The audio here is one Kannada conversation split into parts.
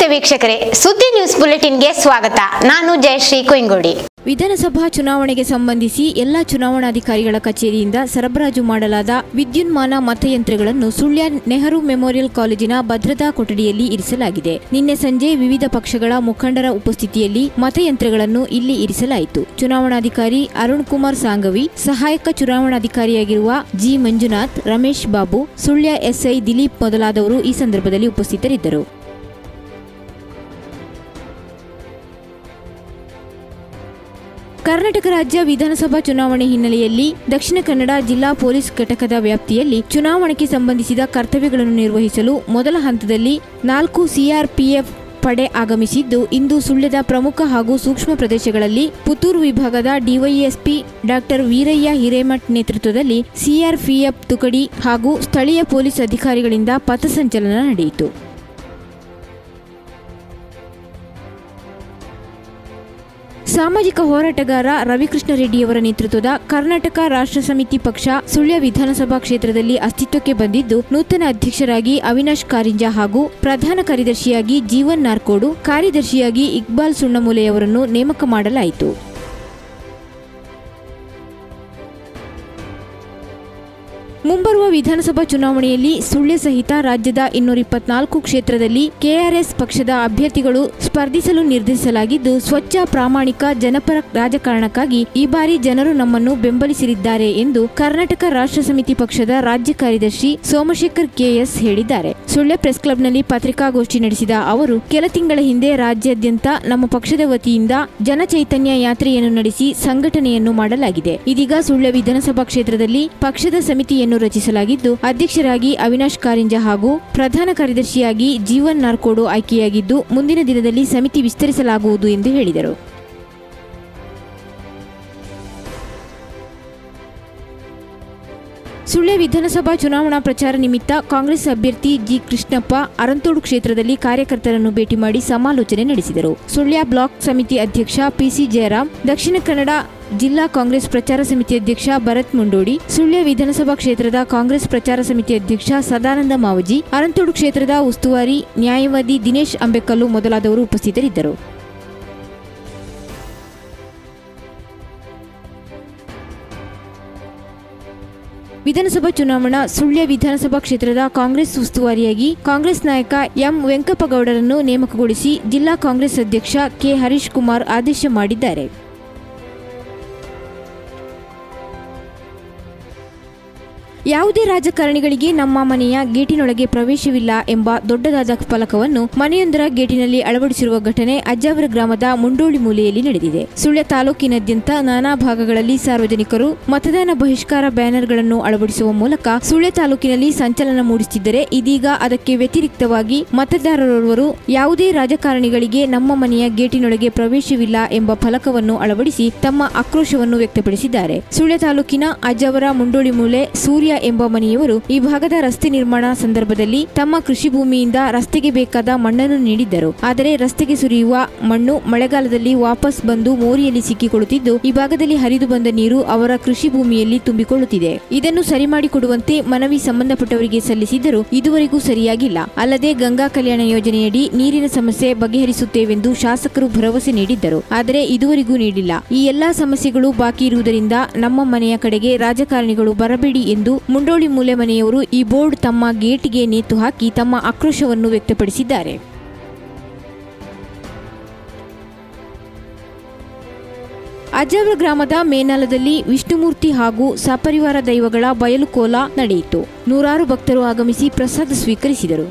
ವೀಕ್ಷಕರೇ ಸುದ್ದಿ ನ್ಯೂಸ್ ಬುಲೆಟಿನ್ಗೆ ಸ್ವಾಗತ ನಾನು ಜಯಶ್ರೀ ಕೊಯ್ಗೋಡಿ ವಿಧಾನಸಭಾ ಚುನಾವಣೆಗೆ ಸಂಬಂಧಿಸಿ ಎಲ್ಲ ಚುನಾವಣಾಧಿಕಾರಿಗಳ ಕಚೇರಿಯಿಂದ ಸರಬರಾಜು ಮಾಡಲಾದ ವಿದ್ಯುನ್ಮಾನ ಮತಯಂತ್ರಗಳನ್ನು ಸುಳ್ಯ ನೆಹರು ಮೆಮೋರಿಯಲ್ ಕಾಲೇಜಿನ ಭದ್ರತಾ ಕೊಠಡಿಯಲ್ಲಿ ಇರಿಸಲಾಗಿದೆ ನಿನ್ನೆ ಸಂಜೆ ವಿವಿಧ ಪಕ್ಷಗಳ ಮುಖಂಡರ ಉಪಸ್ಥಿತಿಯಲ್ಲಿ ಮತಯಂತ್ರಗಳನ್ನು ಇಲ್ಲಿ ಇರಿಸಲಾಯಿತು ಚುನಾವಣಾಧಿಕಾರಿ ಅರುಣ್ ಕುಮಾರ್ ಸಾಂಗವಿ ಸಹಾಯಕ ಚುನಾವಣಾಧಿಕಾರಿಯಾಗಿರುವ ಜಿ ಮಂಜುನಾಥ್ ರಮೇಶ್ ಬಾಬು ಸುಳ್ಯ ಎಸ್ಐ ದಿಲೀಪ್ ಮೊದಲಾದವರು ಈ ಸಂದರ್ಭದಲ್ಲಿ ಉಪಸ್ಥಿತರಿದ್ದರು ಕರ್ನಾಟಕ ರಾಜ್ಯ ವಿಧಾನಸಭಾ ಚುನಾವಣೆ ಹಿನ್ನೆಲೆಯಲ್ಲಿ ದಕ್ಷಿಣ ಕನ್ನಡ ಜಿಲ್ಲಾ ಪೊಲೀಸ್ ಘಟಕದ ವ್ಯಾಪ್ತಿಯಲ್ಲಿ ಚುನಾವಣೆಗೆ ಸಂಬಂಧಿಸಿದ ಕರ್ತವ್ಯಗಳನ್ನು ನಿರ್ವಹಿಸಲು ಮೊದಲ ಹಂತದಲ್ಲಿ ನಾಲ್ಕು ಸಿಆರ್ಪಿಎಫ್ ಪಡೆ ಆಗಮಿಸಿದ್ದು ಇಂದು ಸುಳ್ಯದ ಪ್ರಮುಖ ಹಾಗೂ ಸೂಕ್ಷ್ಮ ಪ್ರದೇಶಗಳಲ್ಲಿ ಪುತ್ತೂರು ವಿಭಾಗದ ಡಿವೈಎಸ್ಪಿ ಡಾಕ್ಟರ್ ವೀರಯ್ಯ ಹಿರೇಮಠ್ ನೇತೃತ್ವದಲ್ಲಿ ಸಿಆರ್ಪಿಎಫ್ ತುಕಡಿ ಹಾಗೂ ಸ್ಥಳೀಯ ಪೊಲೀಸ್ ಅಧಿಕಾರಿಗಳಿಂದ ಪಥಸಂಚಲನ ನಡೆಯಿತು ಸಾಮಾಜಿಕ ಹೋರಾಟಗಾರ ರವಿಕೃಷ್ಣ ರೆಡ್ಡಿಯವರ ನೇತೃತ್ವದ ಕರ್ನಾಟಕ ರಾಷ್ಟ್ರ ಸಮಿತಿ ಪಕ್ಷ ಸುಳ್ಯ ವಿಧಾನಸಭಾ ಕ್ಷೇತ್ರದಲ್ಲಿ ಅಸ್ತಿತ್ವಕ್ಕೆ ಬಂದಿದ್ದು ನೂತನ ಅಧ್ಯಕ್ಷರಾಗಿ ಅವಿನಾಶ್ ಕಾರಿಂಜ ಹಾಗೂ ಪ್ರಧಾನ ಕಾರ್ಯದರ್ಶಿಯಾಗಿ ಜೀವನ್ ನಾರ್ಕೋಡು ಕಾರ್ಯದರ್ಶಿಯಾಗಿ ಇಕ್ಬಾಲ್ ಸುಣ್ಣಮೂಲೆಯವರನ್ನು ನೇಮಕ ಮಾಡಲಾಯಿತು ಮುಂಬರುವ ವಿಧಾನಸಭಾ ಚುನಾವಣೆಯಲ್ಲಿ ಸುಳ್ಯ ಸಹಿತ ರಾಜ್ಯದ ಇನ್ನೂರ ಇಪ್ಪತ್ನಾಲ್ಕು ಕ್ಷೇತ್ರದಲ್ಲಿ ಕೆಆರ್ಎಸ್ ಪಕ್ಷದ ಅಭ್ಯರ್ಥಿಗಳು ಸ್ಪರ್ಧಿಸಲು ನಿರ್ಧರಿಸಲಾಗಿದ್ದು ಸ್ವಚ್ಛ ಪ್ರಾಮಾಣಿಕ ಜನಪರ ರಾಜಕಾರಣಕ್ಕಾಗಿ ಈ ಬಾರಿ ಜನರು ನಮ್ಮನ್ನು ಬೆಂಬಲಿಸಲಿದ್ದಾರೆ ಎಂದು ಕರ್ನಾಟಕ ರಾಷ್ಟ್ರ ಸಮಿತಿ ಪಕ್ಷದ ರಾಜ್ಯ ಕಾರ್ಯದರ್ಶಿ ಸೋಮಶೇಖರ್ ಕೆಎಸ್ ಹೇಳಿದ್ದಾರೆ ಸುಳ್ಯ ಪ್ರೆಸ್ ಕ್ಲಬ್ನಲ್ಲಿ ಪತ್ರಿಕಾಗೋಷ್ಠಿ ನಡೆಸಿದ ಅವರು ಕೆಲ ತಿಂಗಳ ಹಿಂದೆ ರಾಜ್ಯಾದ್ಯಂತ ನಮ್ಮ ಪಕ್ಷದ ವತಿಯಿಂದ ಜನಚೈತನ್ಯ ಯಾತ್ರೆಯನ್ನು ನಡೆಸಿ ಸಂಘಟನೆಯನ್ನು ಮಾಡಲಾಗಿದೆ ಇದೀಗ ಸುಳ್ಯ ವಿಧಾನಸಭಾ ಕ್ಷೇತ್ರದಲ್ಲಿ ಪಕ್ಷದ ಸಮಿತಿಯನ್ನು ರಚಿಸಲಾಗಿದ್ದು ಅಧ್ಯಕ್ಷರಾಗಿ ಅವಿನಾಶ್ ಕಾರಿಂಜ ಹಾಗೂ ಪ್ರಧಾನ ಕಾರ್ಯದರ್ಶಿಯಾಗಿ ಜೀವನ್ ನಾರ್ಕೋಡು ಆಯ್ಕೆಯಾಗಿದ್ದು ಮುಂದಿನ ದಿನದಲ್ಲಿ ಸಮಿತಿ ವಿಸ್ತರಿಸಲಾಗುವುದು ಎಂದು ಹೇಳಿದರು ಸುಳ್ಯ ವಿಧಾನಸಭಾ ಚುನಾವಣಾ ಪ್ರಚಾರ ನಿಮಿತ್ತ ಕಾಂಗ್ರೆಸ್ ಅಭ್ಯರ್ಥಿ ಜಿ ಕೃಷ್ಣಪ್ಪ ಅರಂತೋಡು ಕ್ಷೇತ್ರದಲ್ಲಿ ಕಾರ್ಯಕರ್ತರನ್ನು ಭೇಟಿ ಮಾಡಿ ಸಮಾಲೋಚನೆ ನಡೆಸಿದರು ಸುಳ್ಯ ಬ್ಲಾಕ್ ಸಮಿತಿ ಅಧ್ಯಕ್ಷ ಪಿಸಿ ಜಯರಾಮ್ ದಕ್ಷಿಣ ಕನ್ನಡ ಜಿಲ್ಲಾ ಕಾಂಗ್ರೆಸ್ ಪ್ರಚಾರ ಸಮಿತಿ ಅಧ್ಯಕ್ಷ ಭರತ್ ಮುಂಡೋಡಿ ಸುಳ್ಯ ವಿಧಾನಸಭಾ ಕ್ಷೇತ್ರದ ಕಾಂಗ್ರೆಸ್ ಪ್ರಚಾರ ಸಮಿತಿ ಅಧ್ಯಕ್ಷ ಸದಾನಂದ ಮಾವಜಿ ಅರಂತೋಡು ಕ್ಷೇತ್ರದ ಉಸ್ತುವಾರಿ ನ್ಯಾಯವಾದಿ ದಿನೇಶ್ ಅಂಬೇಕಲ್ಲು ಮೊದಲಾದವರು ಉಪಸ್ಥಿತರಿದ್ದರು ವಿಧಾನಸಭಾ ಚುನಾವಣಾ ಸುಳ್ಯ ವಿಧಾನಸಭಾ ಕ್ಷೇತ್ರದ ಕಾಂಗ್ರೆಸ್ ಉಸ್ತುವಾರಿಯಾಗಿ ಕಾಂಗ್ರೆಸ್ ನಾಯಕ ಎಂ ವೆಂಕಪ್ಪಗೌಡರನ್ನು ನೇಮಕಗೊಳಿಸಿ ಜಿಲ್ಲಾ ಕಾಂಗ್ರೆಸ್ ಅಧ್ಯಕ್ಷ ಕೆ ಹರೀಶ್ ಕುಮಾರ್ ಆದೇಶ ಮಾಡಿದ್ದಾರೆ ಯಾವುದೇ ರಾಜಕಾರಣಿಗಳಿಗೆ ನಮ್ಮ ಮನೆಯ ಗೇಟಿನೊಳಗೆ ಪ್ರವೇಶವಿಲ್ಲ ಎಂಬ ದೊಡ್ಡದಾದ ಫಲಕವನ್ನು ಮನೆಯೊಂದರ ಗೇಟಿನಲ್ಲಿ ಅಳವಡಿಸಿರುವ ಘಟನೆ ಅಜ್ಜಾವರ ಗ್ರಾಮದ ಮುಂಡೋಳಿ ಮೂಲೆಯಲ್ಲಿ ನಡೆದಿದೆ ಸುಳ್ಯ ತಾಲೂಕಿನಾದ್ಯಂತ ನಾನಾ ಭಾಗಗಳಲ್ಲಿ ಸಾರ್ವಜನಿಕರು ಮತದಾನ ಬಹಿಷ್ಕಾರ ಬ್ಯಾನರ್ಗಳನ್ನು ಅಳವಡಿಸುವ ಮೂಲಕ ಸುಳ್ಯ ತಾಲೂಕಿನಲ್ಲಿ ಸಂಚಲನ ಮೂಡಿಸುತ್ತಿದ್ದರೆ ಇದೀಗ ಅದಕ್ಕೆ ವ್ಯತಿರಿಕ್ತವಾಗಿ ಮತದಾರರೊರ್ವರು ಯಾವುದೇ ರಾಜಕಾರಣಿಗಳಿಗೆ ನಮ್ಮ ಮನೆಯ ಗೇಟಿನೊಳಗೆ ಪ್ರವೇಶವಿಲ್ಲ ಎಂಬ ಫಲಕವನ್ನು ಅಳವಡಿಸಿ ತಮ್ಮ ಆಕ್ರೋಶವನ್ನು ವ್ಯಕ್ತಪಡಿಸಿದ್ದಾರೆ ಸುಳ್ಯ ತಾಲೂಕಿನ ಅಜ್ಜವರ ಮುಂಡೋಳಿ ಮೂಲೆ ಸೂರ್ಯ ಎಂಬ ಮನೆಯವರು ಈ ಭಾಗದ ರಸ್ತೆ ನಿರ್ಮಾಣ ಸಂದರ್ಭದಲ್ಲಿ ತಮ್ಮ ಕೃಷಿ ಭೂಮಿಯಿಂದ ರಸ್ತೆಗೆ ಬೇಕಾದ ಮಣ್ಣನ್ನು ನೀಡಿದ್ದರು ಆದರೆ ರಸ್ತೆಗೆ ಸುರಿಯುವ ಮಣ್ಣು ಮಳೆಗಾಲದಲ್ಲಿ ವಾಪಸ್ ಬಂದು ಮೋರಿಯಲ್ಲಿ ಸಿಕ್ಕಿಕೊಳ್ಳುತ್ತಿದ್ದು ಈ ಭಾಗದಲ್ಲಿ ಹರಿದು ಬಂದ ನೀರು ಅವರ ಕೃಷಿ ಭೂಮಿಯಲ್ಲಿ ತುಂಬಿಕೊಳ್ಳುತ್ತಿದೆ ಇದನ್ನು ಸರಿ ಮಾಡಿಕೊಡುವಂತೆ ಮನವಿ ಸಂಬಂಧಪಟ್ಟವರಿಗೆ ಸಲ್ಲಿಸಿದ್ದರೂ ಇದುವರೆಗೂ ಸರಿಯಾಗಿಲ್ಲ ಅಲ್ಲದೆ ಗಂಗಾ ಕಲ್ಯಾಣ ಯೋಜನೆಯಡಿ ನೀರಿನ ಸಮಸ್ಯೆ ಬಗೆಹರಿಸುತ್ತೇವೆಂದು ಶಾಸಕರು ಭರವಸೆ ನೀಡಿದ್ದರು ಆದರೆ ಇದುವರೆಗೂ ನೀಡಿಲ್ಲ ಈ ಎಲ್ಲಾ ಸಮಸ್ಯೆಗಳು ಬಾಕಿ ಇರುವುದರಿಂದ ನಮ್ಮ ಮನೆಯ ಕಡೆಗೆ ರಾಜಕಾರಣಿಗಳು ಬರಬೇಡಿ ಎಂದು ಮುಂಡೋಳಿ ಮೂಲೆ ಮನೆಯವರು ಈ ಬೋರ್ಡ್ ತಮ್ಮ ಗೇಟ್ಗೆ ನೇತು ಹಾಕಿ ತಮ್ಮ ಆಕ್ರೋಶವನ್ನು ವ್ಯಕ್ತಪಡಿಸಿದ್ದಾರೆ ಅಜ್ಜಾವರ ಗ್ರಾಮದ ಮೇನಾಲದಲ್ಲಿ ವಿಷ್ಣುಮೂರ್ತಿ ಹಾಗೂ ಸಪರಿವಾರ ದೈವಗಳ ಬಯಲುಕೋಲ ನಡೆಯಿತು ನೂರಾರು ಭಕ್ತರು ಆಗಮಿಸಿ ಪ್ರಸಾದ ಸ್ವೀಕರಿಸಿದರು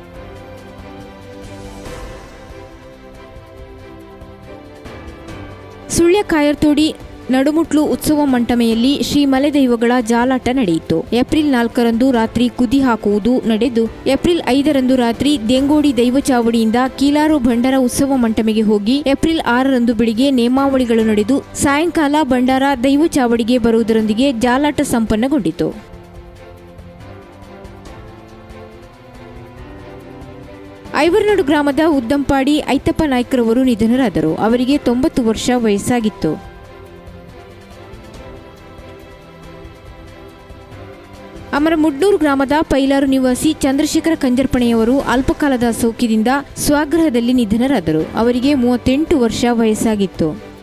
ಸುಳ್ಯ ಕಾಯರ್ತೋಡಿ ನಡುಮುಟ್ಲು ಉತ್ಸವ ಮಂಟಮೆಯಲ್ಲಿ ಶ್ರೀ ಮಲೆದೈವಗಳ ಜಾಲಾಟ ನಡೆಯಿತು ಏಪ್ರಿಲ್ ನಾಲ್ಕರಂದು ರಾತ್ರಿ ಕುದಿ ಹಾಕುವುದು ನಡೆದು ಏಪ್ರಿಲ್ ಐದರಂದು ರಾತ್ರಿ ದೇಂಗೋಡಿ ದೈವ ಚಾವಡಿಯಿಂದ ಕೀಲಾರು ಭಂಡಾರ ಉತ್ಸವ ಮಂಟಮೆಗೆ ಹೋಗಿ ಏಪ್ರಿಲ್ ಆರರಂದು ಬೆಳಿಗ್ಗೆ ನೇಮಾವಳಿಗಳು ನಡೆದು ಸಾಯಂಕಾಲ ಭಂಡಾರ ದೈವ ಚಾವಡಿಗೆ ಬರುವುದರೊಂದಿಗೆ ಜಾಲಾಟ ಸಂಪನ್ನಗೊಂಡಿತು ಐವರ್ನಾಡು ಗ್ರಾಮದ ಉದ್ದಂಪಾಡಿ ಐತಪ್ಪ ನಾಯ್ಕರವರು ನಿಧನರಾದರು ಅವರಿಗೆ ತೊಂಬತ್ತು ವರ್ಷ ವಯಸ್ಸಾಗಿತ್ತು ಅಮರಮುಡ್ನೂರು ಗ್ರಾಮದ ಪೈಲಾರು ನಿವಾಸಿ ಚಂದ್ರಶೇಖರ ಕಂಜರ್ಪಣೆಯವರು ಅಲ್ಪಕಾಲದ ಸೌಖ್ಯದಿಂದ ಸ್ವಗೃಹದಲ್ಲಿ ನಿಧನರಾದರು ಅವರಿಗೆ ಮೂವತ್ತೆಂಟು ವರ್ಷ ವಯಸ್ಸಾಗಿತ್ತು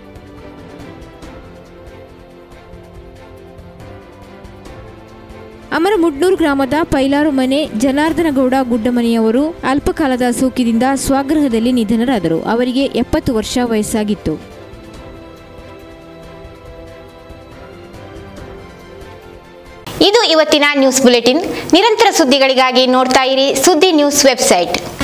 ಅಮರಮುಡ್ನೂರು ಗ್ರಾಮದ ಪೈಲಾರು ಮನೆ ಜನಾರ್ದನಗೌಡ ಗುಡ್ಡಮನೆಯವರು ಅಲ್ಪಕಾಲದ ಸೋಂಕಿನಿಂದ ಸ್ವಗೃಹದಲ್ಲಿ ನಿಧನರಾದರು ಅವರಿಗೆ ಎಪ್ಪತ್ತು ವರ್ಷ ವಯಸ್ಸಾಗಿತ್ತು ಇದು ಇವತ್ತಿನ ನ್ಯೂಸ್ ಬುಲೆಟಿನ್ ನಿರಂತರ ಸುದ್ದಿಗಳಿಗಾಗಿ ನೋಡ್ತಾ ಇರಿ ಸುದ್ದಿ ನ್ಯೂಸ್ ವೆಬ್ಸೈಟ್